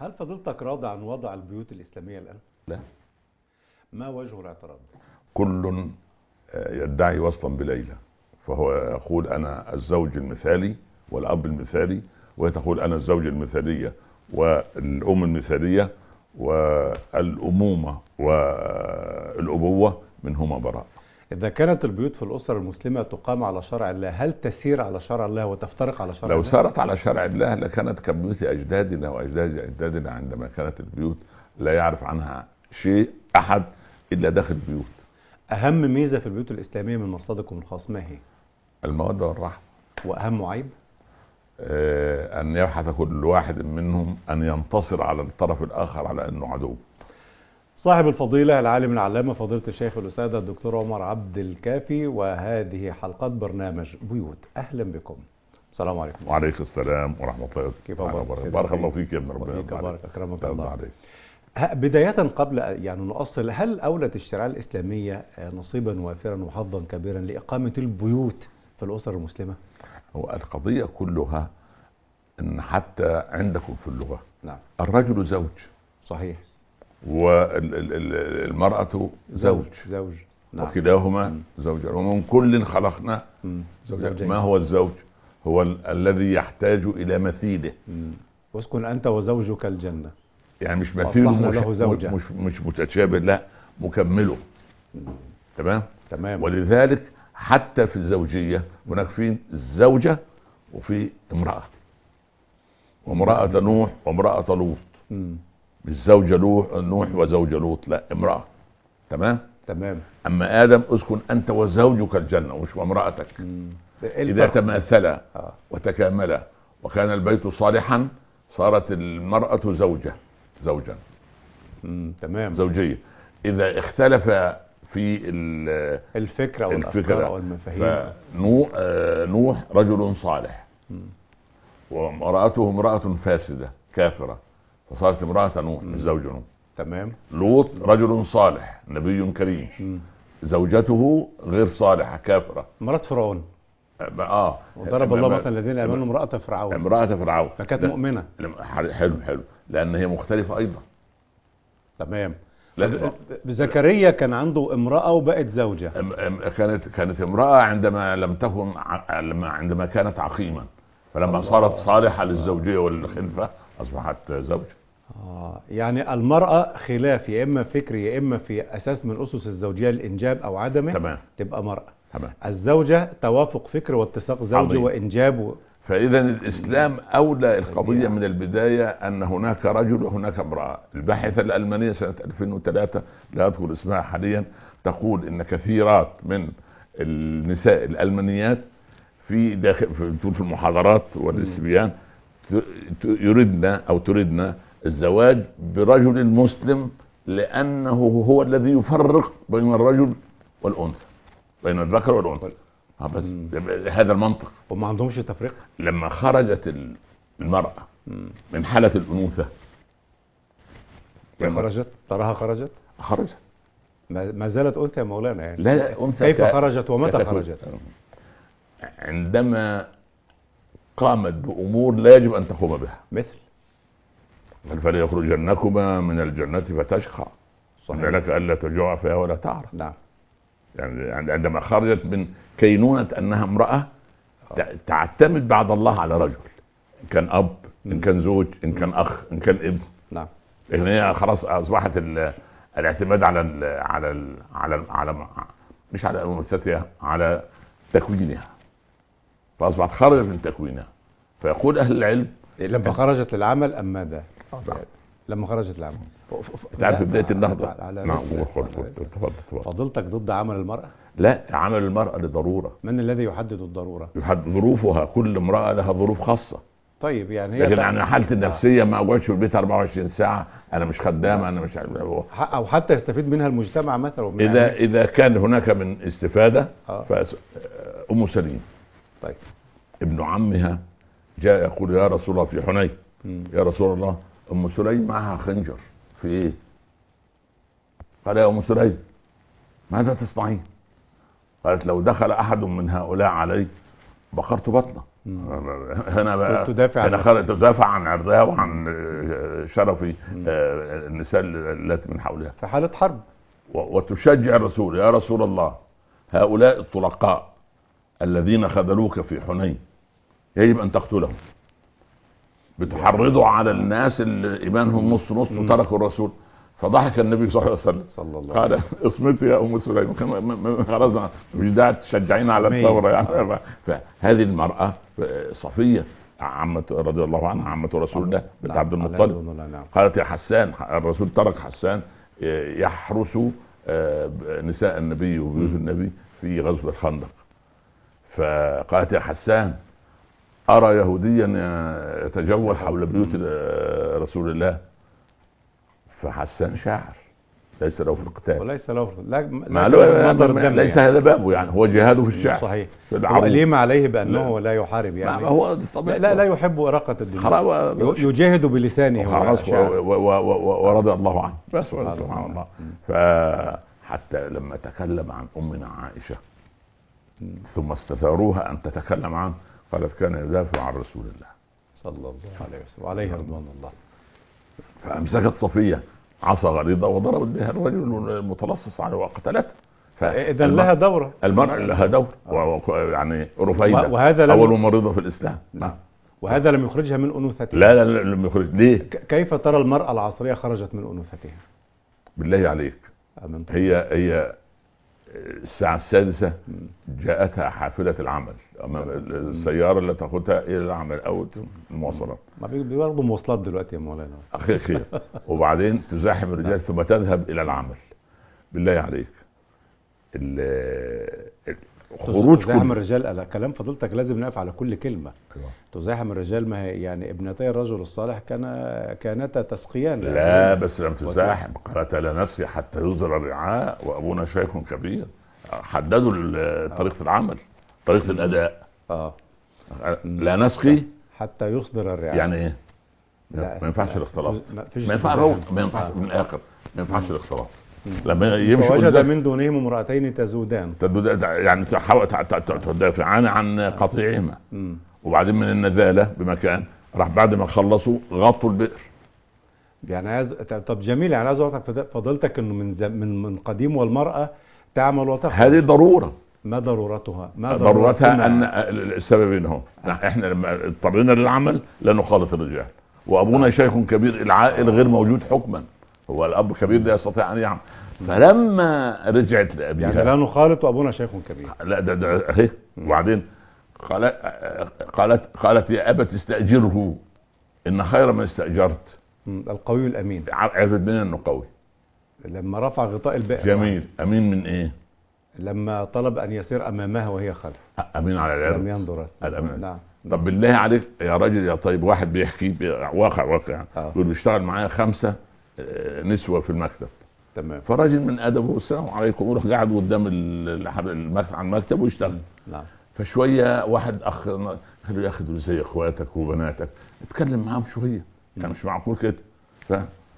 هل فضيلتك راضي عن وضع البيوت الإسلامية الآن؟ لا ما وجه الاعتراض؟ كل آه، يدعي وصلا بليلى فهو يقول انا الزوج المثالي والاب المثالي وهي تقول انا الزوجه المثاليه والام المثاليه والامومه والابوه منهما براء إذا كانت البيوت في الأسر المسلمة تقام على شرع الله هل تسير على شرع الله وتفترق على شرع لو الله؟ سارت على شرع الله لكانت كبيوت اجدادنا واجداد اجدادنا عندما كانت البيوت لا يعرف عنها شيء احد الا داخل البيوت أهم ميزة في البيوت الإسلامية من مرصدكم الخاص ما هي؟ الموده والرحمه وأهم عيب؟ آه، ان يبحث كل واحد منهم ان ينتصر على الطرف الاخر على انه عدو صاحب الفضيلة العالم العلامة فضيلة الشيخ الأستاذ الدكتور عمر عبد الكافي وهذه حلقات برنامج بيوت أهلا بكم السلام عليكم وعليكم السلام ورحمه الله كيف تعالى أخبارك؟ وبركاته. بارك الله فيك يا ابن ربنا وفيك يرضى بارك عليك. أكرمك يرضى الله عليك. ه- بداية قبل يعني نؤصل هل أولت الشريعة الإسلامية آه، نصيبا وافرا وحظا كبيرا لإقامة البيوت في الأسر المسلمة؟ هو القضيه كلها ان حتى عندكم في اللغه نعم الرجل زوج صحيح والمراه زوج زوج نعم وكلاهما زوجان ومن كل خلقنا مم. زوجان زوجين. ما هو الزوج هو ال- الذي يحتاج الى مثيله مم. واسكن أنت وزوجك الجنة يعني مش مثيله وأصلحنا مش, له زوجة. مش مش متشابه لا مكمله تمام تمام ولذلك حتى في الزوجيه هناك في زوجه وفي امراه وامراه نوح وامراه لوط مم. مش زوجه لوح نوح وزوجه لوط لا امراه تمام تمام اما ادم اسكن انت وزوجك الجنه مش وامراتك مم. إيه اذا الفرق؟ تماثلا آه. وتكاملا وكان البيت صالحا صارت المراه زوجه زوجا مم. تمام زوجيه اذا اختلف في ال- الفكرة والأفكار الفكره والمفاهيم فنوح آه، نوح رجل صالح مم. وامراته امراه فاسده كافره فصارت امراه نوح مش زوج نوح تمام لوط رجل صالح نبي كريم مم. زوجته غير صالحه كافره مرات فرعون اه وضرب الله مثلا الذين امنوا امراه فرعون امراه فرعون فكانت لا، مؤمنه حلو حلو لان هي مختلفه ايضا تمام لا زكريا كان عنده امراه وبقت زوجه أم- أم- كانت كانت امراه عندما لم تكن ع- لما عندما كانت عقيما فلما الله. صارت صالحه للزوجيه والخلفه اصبحت زوجه آه يعني المراه خلاف يا اما فكري يا اما في اساس من اسس الزوجيه الانجاب او عدمه تمام تبقى مراه تمام الزوجه توافق فكر واتساق زوجي عظيم. وانجاب و... فاذا الاسلام اولى القضيه من البدايه ان هناك رجل وهناك امراه الباحثه الالمانيه سنه 2003 لا اذكر اسمها حاليا تقول ان كثيرات من النساء الالمانيات في داخل في تقول في المحاضرات والاستبيان ت- ت- يردن او تردن الزواج برجل مسلم لانه هو الذي يفرق بين الرجل والانثى بين الذكر والانثى آه بس مم. هذا المنطق وما عندهمش تفرقه لما خرجت ال- المرأة مم. من حالة الأنوثة هي لما خرجت تراها خرجت خرجت ما ما زالت انثى يا مولانا يعني لا لا أنثى كيف ك- خرجت ومتى كتكوين. خرجت عندما قامت بأمور لا يجب أن تقوم بها مثل فليخرجنكما من الجنة فتشقى صحيح إن لك ألا تجوع فيها ولا تعرى نعم يعني عندما خرجت من كينونة أنها امرأة تع- تعتمد بعد الله على رجل إن كان أب إن مم. كان زوج إن كان أخ إن كان ابن نعم لان هي خلاص اصبحت ال- الاعتماد على ال على ال على ال على مش على انوثتها على تكوينها فاصبحت خرجت من تكوينها فيقول اهل العلم لما خرجت للعمل ام ماذا؟ لما خرجت للعمل تعرف في بدايه لا، النهضه على- على نعم رسل- قول- قول- على قول. رسل. تفضل تفضل فضيلتك ضد عمل المرأة؟ لا عمل المراه لضروره من الذي يحدد الضرورة؟ يحدد ظروفها كل امراه لها ظروف خاصه طيب يعني هي لكن تع- عن حالتي النفسيه ما اقعدش في البيت 24 ساعه انا مش خدامه انا مش عارف ح- او حتى يستفيد منها المجتمع مثلا اذا اذا كان هناك من استفاده آه. فأس- ام سليم طيب ابن عمها جاء يقول يا رسول الله في حنين مم. يا رسول الله ام سليم معها خنجر في ايه؟ قال يا ام سليم ماذا تصنعين؟ قالت لو دخل احد من هؤلاء علي بقرت بطنه مم. هنا بقى تدافع عن هنا نفسك. خلت تدافع عن عرضها وعن شرف مم. آه، النساء التي من حولها في حالة حرب و- وتشجع الرسول يا رسول الله هؤلاء الطلقاء الذين خذلوك في حنين يجب ان تقتلهم بتحرضوا على الناس اللي ايمانهم نص نص مم. وتركوا الرسول فضحك النبي صلى الله عليه وسلم صلى الله عليه قال اصمتي يا ام سليم كان- م- م- خلاص مش داعي تشجعينا على مية. الثوره يعني فهذه المراه صفيه عمة رضي الله عنها عمة رسول الله بنت نعم. عبد عليه المطلب رضوان الله، نعم قالت يا حسان الرسول ترك حسان يحرس آه، نساء النبي وبيوت مم. النبي في غزوة الخندق فقالت يا حسان أرى يهوديا يتجول حول بيوت آه، رسول الله فحسان شاعر ليس له في القتال وليس له لا ما لا له مصدر الدم ليس يعني. هذا بابه يعني هو جهاده في الشعر صحيح في هو العروض. ليه عليه بأنه لا يحارب ما يعني هو لا طبيعي لا, لا يحب إراقة الدماء خلاص ي- يجاهد بلسانه خلاص وشعره. و- و- و- و- ورضي الله عنه بس سبحان سبحان الله. الله مم. فحتى لما تكلم عن امنا عائشه مم. ثم استثاروها ان تتكلم عنه قالت كان يدافع عن رسول الله صلى الله عليه وسلم وعليه رضوان الله فامسكت صفيه عصا غليظه وضربت بها الرجل المتلصص عليه وقتلته إذا لها دورة المرأة لها دور و- و- يعني رفيدة وهذا لم- أول ممرضة في الإسلام نعم وهذا لم يخرجها من أنوثتها لا لا لا لم يخرج ليه؟ ك- كيف ترى المرأة العصرية خرجت من أنوثتها بالله عليك أمن هي هي الساعة السادسة مم. جاءتها حافلة العمل أمام السيارة اللي تاخدها إلى العمل أو المواصلات ما بي- بياخدوا مواصلات دلوقتي يا مولانا أخي خير وبعدين تزاحم الرجال ثم تذهب إلى العمل بالله عليك ال- خروج تزاحم كل الرجال على كلام فضيلتك لازم نقف على كل كلمة أيوة. تزاحم الرجال ما هي يعني ابنتي الرجل الصالح كان كانتا تسقيان لا بس لم تزاحم قالت لا نسقي حتى يصدر الرعاء وابونا شيخ كبير حددوا ال- طريقه العمل طريقه الاداء اه لا نسقي حتى يصدر الرعاية يعني ايه؟ لا، ما ينفعش لا، الاختلاط ما فيش ما ينفعش تزاحم. ما ينفعش آه. من الاخر ما ينفعش الاختلاط مم. لما يمشي فوجد قدام- من دونهم امرأتين تزودان تدود- يعني تحاول ت- ت- ت- تدافعان عن قطيعهما مم. وبعدين من النذاله بمكان راح بعد ما خلصوا غطوا البئر يعني عايز طب جميل يعني عايز اعرف فض- فضيلتك انه من زم... من من قديم والمرأة تعمل وتفعل هذه ضروره ما ضرورتها ما ضرورتها ان ضرورتنا؟ السببين هم احنا لما اضطرينا للعمل لا نخالط الرجال وابونا شيخ كبير العائل غير موجود حكما هو الاب كبير لا يستطيع ان يعمل فلما رجعت لابيها يعني لا نخالط وابونا شيخ كبير لا ده ده اهي وبعدين قالت قالت قالت يا ابت استاجره ان خير من استاجرت مم. القوي الامين عرفت منين انه قوي لما رفع غطاء البئر جميل امين من ايه؟ لما طلب ان يسير امامها وهي خلف امين على لم العرض ينظر الأمانة. نعم طب بالله عليك يا راجل يا طيب واحد بيحكي بي- واقع واقع آه. يقول بيشتغل معايا خمسه آه، نسوه في المكتب تمام فراجل من ادبه السلام عليكم يروح قاعد قدام ال- المكتب على المكتب ويشتغل نعم فشويه واحد اخ قال له يا اخي دول زي اخواتك وبناتك اتكلم معاهم شويه يعني مش معقول كده ف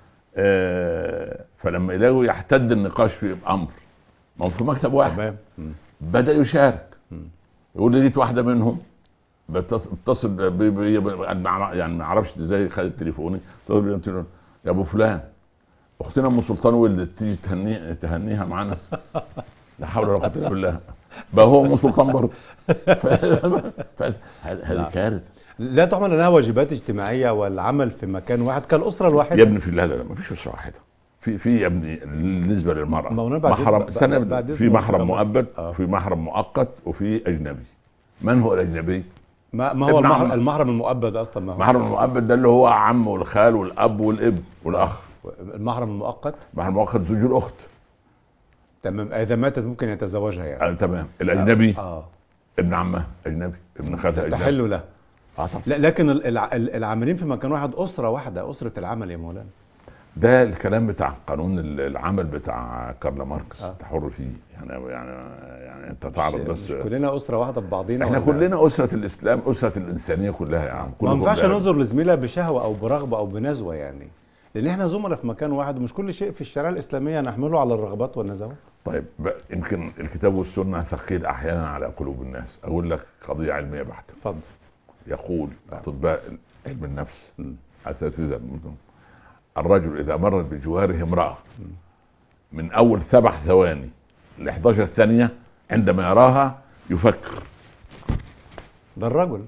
آه، فلما يلاقوا يحتد النقاش في امر ما هو في مكتب واحد تمام مم. بدا يشارك مم. يقول لي لقيت واحده منهم بتص- بتصل بي بي بي يعني ما اعرفش ازاي خدت تليفوني اتصل بي قلت له يا ابو فلان اختنا ام سلطان ولدت تيجي تهني تهنيها معانا لا حول ولا قوه الا بالله بقى هو ام سلطان برضه ف- ف- هذه نعم. كارثه لا تحمل انها واجبات اجتماعيه والعمل في مكان واحد كالاسره الواحده يا ابني في لا لا لا ما فيش اسره واحده في في يا ابني بالنسبه للمراه ما هو أنا بعد- محرم بعد- سنة بعد في إذن محرم حضرتك. مؤبد آه. وفي محرم مؤقت وفي اجنبي من هو الاجنبي؟ ما, ما هو ابن المحرم, عم. المحرم المؤبد اصلا ما هو محرم المؤبد ده اللي هو عم والخال والاب والابن والاخ المحرم المؤقت محرم مؤقت زوج الاخت تمام اذا ماتت ممكن يتزوجها يعني آه تمام الاجنبي اه ابن عمه اجنبي ابن خالها اجنبي تحل له اه طبعا لا لكن ال- الع- ال- العاملين في مكان واحد اسره واحده اسره العمل يا مولانا ده الكلام بتاع قانون ال- العمل بتاع كارل ماركس آه. انت حر فيه يعني يعني يعني انت تعرض بس مش كلنا اسره واحده في بعضينا احنا ولا- كلنا اسره الاسلام اسره الانسانيه كلها يا عم ما كلكم ينفعش ده. ننظر لزميلها بشهوه او برغبه او بنزوه يعني لان احنا زملاء في مكان واحد ومش كل شيء في الشريعه الاسلاميه نحمله على الرغبات والنزوات طيب ب- يمكن الكتاب والسنه ثقيل احيانا على قلوب الناس اقول لك قضيه علميه بحته اتفضل يقول اطباء علم النفس مم. اساتذه منهم الرجل اذا مرت بجواره امراه من اول سبع ثواني ل 11 ثانيه عندما يراها يفكر ده الرجل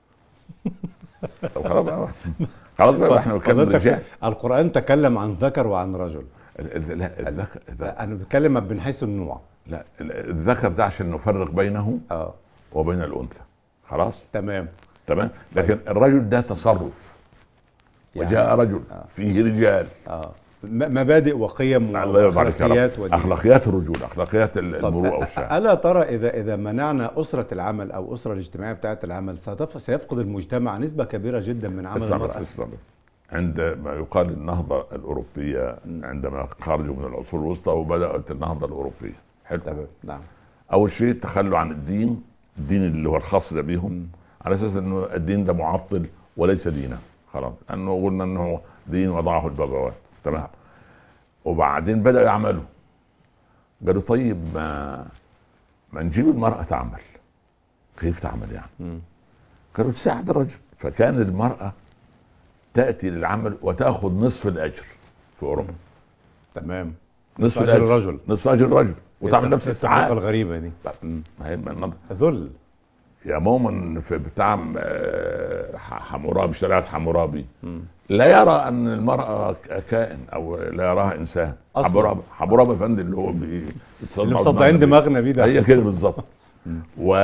طب خلاص بقى خلاص بقى احنا بنتكلم فضلتك- رجال القران تكلم عن ذكر وعن رجل ال- ال- لا الذكر الذكر- انا بتكلم من حيث النوع لا ال- الذكر ده عشان نفرق بينه اه وبين الانثى خلاص تمام تمام لكن الرجل ده تصرف يعني- وجاء رجل آه. فيه رجال اه م- مبادئ وقيم الله يرضى عليك يا رب. واخلاقيات ودين. اخلاقيات الرجوله اخلاقيات ال- طب المروءه أ- والشهامه الا ترى اذا اذا منعنا اسره العمل او اسره الاجتماعيه بتاعه العمل ستف- سيفقد المجتمع نسبه كبيره جدا من عمل اسمع بس المراه اسمع بس عند ما يقال النهضه الاوروبيه عندما خرجوا من العصور الوسطى وبدات النهضه الاوروبيه حلو تمام نعم اول شيء تخلوا عن الدين الدين اللي هو الخاص ده بيهم مم. على اساس انه الدين ده معطل وليس دينا خلاص انه قلنا انه دين وضعه البابوات تمام وبعدين بداوا يعملوا قالوا طيب ما ما نجيب المراه تعمل كيف تعمل يعني مم. قالوا تساعد الرجل فكان المراه تاتي للعمل وتاخذ نصف الاجر في اوروبا تمام نصف أجر الاجر الرجل نصف اجر الرجل وتعمل نفس إيه التفرقة الساعات الغريبه دي مم. ما هي ما النظر. ذل يا مؤمن في بتاع آه، ح- حمورابي شريعه حمورابي مم. لا يرى ان المراه ك- كائن او لا يراها انسان أصلاً. حمورابي حمورابي فندم اللي هو بي- اللي مصدعين دماغنا بيه ده هي كده بالظبط مم.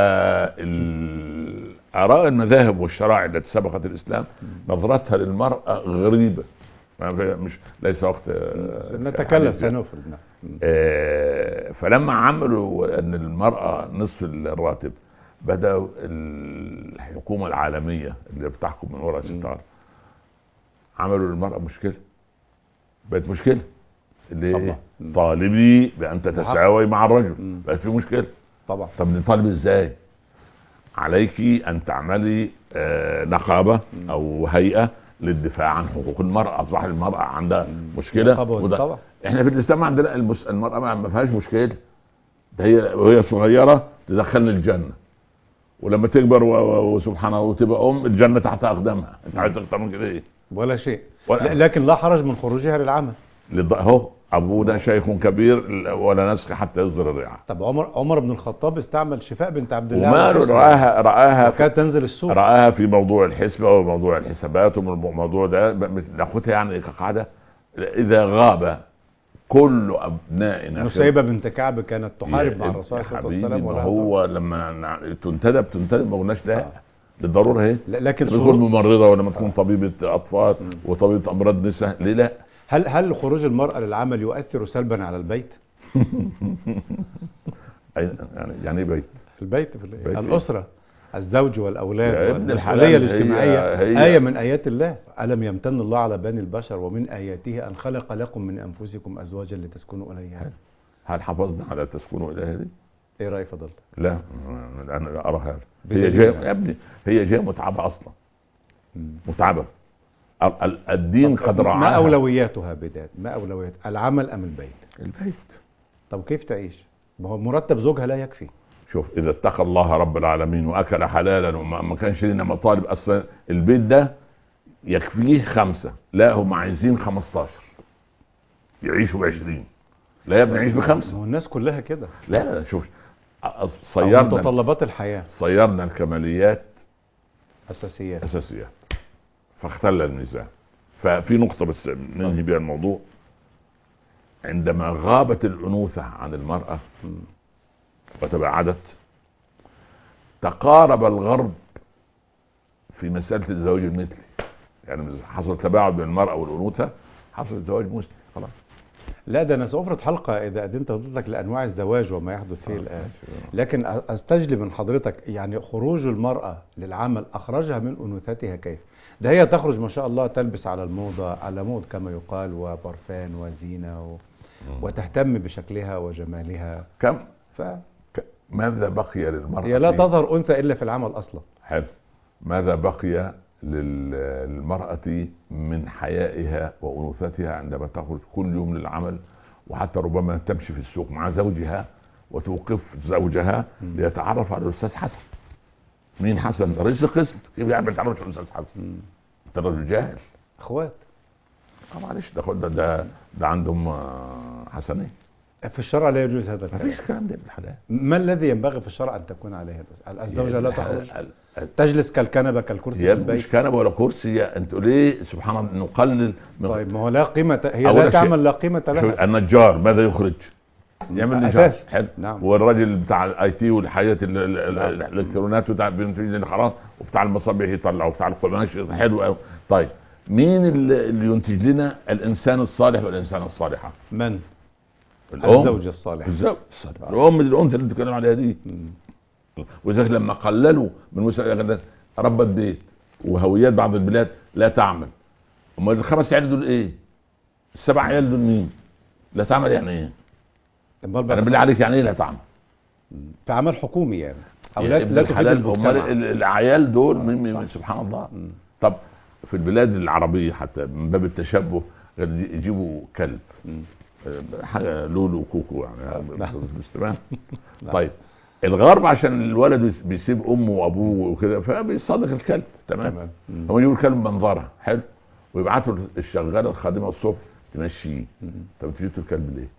واراء المذاهب والشرائع التي سبقت الاسلام نظرتها للمراه غريبه ما في- مش ليس وقت آه، نتكلم حديث يعني. سنفرد نعم. مم. آه، فلما عملوا ان المراه نصف الراتب بداوا الحكومه العالميه اللي بتحكم من وراء الستار عملوا للمراه مشكله بقت مشكله اللي طبعا. إيه؟ مم. طالبي بان تتساوي مع الرجل مم. بقت في مشكله طبعا طب نطالب ازاي عليك ان تعملي آه، نقابه مم. او هيئه للدفاع عن حقوق المراه اصبح المراه عندها مشكله نقابة وده- طبعا احنا في الاسلام عندنا المس... المراه ما ما فيهاش مشكله ده هي وهي صغيره تدخلنا الجنه ولما تكبر و... و... وسبحان الله وتبقى ام الجنه تحت اقدامها انت عايز اكتر من كده ايه ولا شيء ولا- لا- لكن لا حرج من خروجها للعمل للض... اهو ابونا شيخ كبير ولا نسخ حتى يصدر الرعايه طب عمر عمر بن الخطاب استعمل شفاء بنت عبد الله وماله والحسن. رآها رآها وكانت تنزل السوق رآها في موضوع الحسبة وموضوع الحسابات وموضوع ده ب- ناخدها يعني كقاعدة إذا غاب كل أبنائنا في- نسيبة بنت كعب كانت تحارب يا- مع الرسول يا صلى الله عليه حبيبي وسلم ما ولا هو لما نع- تنتدب تنتدب ما قلناش لا آه. بالضرورة اهي لا- لكن لما تكون خروج ممرضة ولما تكون طبيبة أطفال وطبيبة أمراض نساء ليه لا؟ هل هل خروج المرأة للعمل يؤثر سلبا على البيت؟ أي- يعني يعني إيه بيت البيت في بيت إيه؟ الأسرة الزوج والأولاد يا ابن والمسؤولية الحلال، هي- الاجتماعية هي- آية من آيات الله ألم يمتن الله على بني البشر ومن آياته أن خلق لكم من أنفسكم أزواجا لتسكنوا إليها هل حافظنا على تسكنوا إلى هذه؟ إيه رأي فضلتك؟ لا أنا لا أرى هذا هي بدليل جاية يعني. يا ابني هي جاية متعبة أصلا مم. متعبة ال- ال- الدين قد ما رعاها أولوياتها بداية ما أولويات العمل أم البيت؟ البيت طب كيف تعيش؟ ما هو مرتب زوجها لا يكفي شوف اذا اتقى الله رب العالمين واكل حلالا وما ما كانش لنا مطالب اصلا البيت ده يكفيه خمسه لا هم عايزين 15 يعيشوا ب 20 لا يا ابني عيش ما بخمسه هو الناس كلها كده لا لا شوف أص- أو صيرنا متطلبات الحياة صيرنا الكماليات أساسيات اساسيات فاختل الميزان ففي نقطه بس ننهي بها الموضوع عندما غابت الانوثه عن المراه مم. وتباعدت تقارب الغرب في مسألة الزواج المثلي يعني حصل تباعد بين المرأة والأنوثة حصل زواج مثلي خلاص لا ده انا سأفرض حلقه اذا قدمت حضرتك لانواع الزواج وما يحدث فيه الان لكن أ- استجلب من حضرتك يعني خروج المراه للعمل اخرجها من انوثتها كيف؟ ده هي تخرج ما شاء الله تلبس على الموضه على مود كما يقال وبرفان وزينه و... وتهتم بشكلها وجمالها كم ف ك- ماذا بقي للمرأة هي لا في- تظهر انثى الا في العمل اصلا حلو ماذا بقي للمرأة من حيائها وأنوثتها عندما تخرج كل يوم للعمل وحتى ربما تمشي في السوق مع زوجها وتوقف زوجها مم. ليتعرف على الأستاذ حسن مين حسن؟ رئيس القسم كيف يعني بيتعرف على الأستاذ حسن؟ مم. انت راجل جاهل اخوات اه معلش ده ده ده, ده عندهم آه، حسنين في الشرع لا يجوز هذا ما الكلام فيش الكلام ده بالحلال ما الذي ينبغي في الشرع ان تكون عليه الزوجه لا تخرج الحلال- تجلس كالكنبه كالكرسي في يا ابني مش البيت كنبه ولا كرسي يا انتوا ليه سبحان الله نقلل من طيب ما هو لا قيمه هي أولا لا شيء- تعمل لا قيمه شوف لها النجار ماذا يخرج؟ يعمل نجار أساس. حلو نعم. والراجل بتاع الاي تي والحاجات ال- ال- ال- نعم. الالكترونات وبتاع بينتج خلاص وبتاع المصابيح يطلع وبتاع القماش حلو قوي طيب مين اللي اللي ينتج لنا الانسان الصالح والانسانه الصالحه؟ من الام الزوج الصالح الزوج الصالح الام دي الانثى اللي بتتكلم عليها دي مم. ولذلك لما قللوا من مسألة ربت بيت وهويات بعض البلاد لا تعمل امال الخمس عيال دول ايه؟ السبع عيال دول مين؟ لا تعمل يعني ايه؟ امال انا بقى بالله عليك يعني ايه لا تعمل؟ في عمل حكومي يعني او يا لا ابن لا تفيد الحلال امال المجتمع ال- العيال دول من من صح. من سبحان الله مم. طب في البلاد العربيه حتى من باب التشبه غير يجيبوا كلب مم. آه، حاجه لولو وكوكو يعني نعم. مش تمام نعم. طيب الغرب عشان الولد بيس- بيسيب امه وابوه وكده فبيصادق الكلب تمام تمام مم. هم يجيبوا الكلب منظره حلو ويبعتوا الشغاله الخادمه الصبح تمشيه مم. طب انتوا جبتوا الكلب ليه؟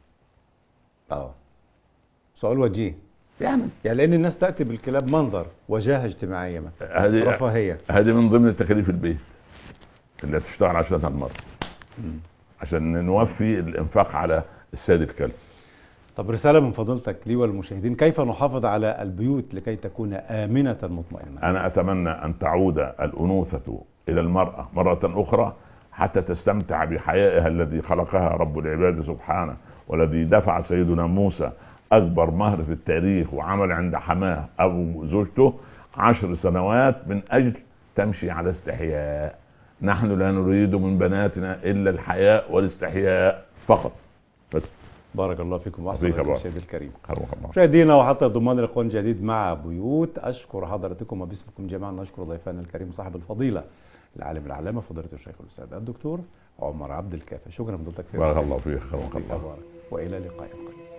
اه سؤال وجيه يعني يعني لان الناس تاتي بالكلاب منظر وجاهه اجتماعيه مثلا هذه رفاهيه هذه من ضمن تكاليف البيت اللي هتشتغل عشان المرة مم. عشان نوفي الانفاق على السيد الكلب طب رساله من فضيلتك لي والمشاهدين كيف نحافظ على البيوت لكي تكون امنه مطمئنه انا اتمنى ان تعود الانوثه الى المراه مره اخرى حتى تستمتع بحيائها الذي خلقها رب العباد سبحانه والذي دفع سيدنا موسى اكبر مهر في التاريخ وعمل عند حماه او زوجته عشر سنوات من اجل تمشي على استحياء نحن لا نريد من بناتنا الا الحياء والاستحياء فقط بس بارك الله فيكم واحسن فيك إليكم بارك. سيدي الكريم خيرك الله مشاهدينا وحتى ضمان لقاء جديد مع بيوت اشكر حضراتكم وباسمكم جميعا نشكر ضيفنا الكريم صاحب الفضيله العالم العلامه فضيله الشيخ الاستاذ الدكتور عمر عبد الكافي شكرا لفضيلتك سيدي بارك الله فيك خيرك فيك الله بارك والى لقاء قريب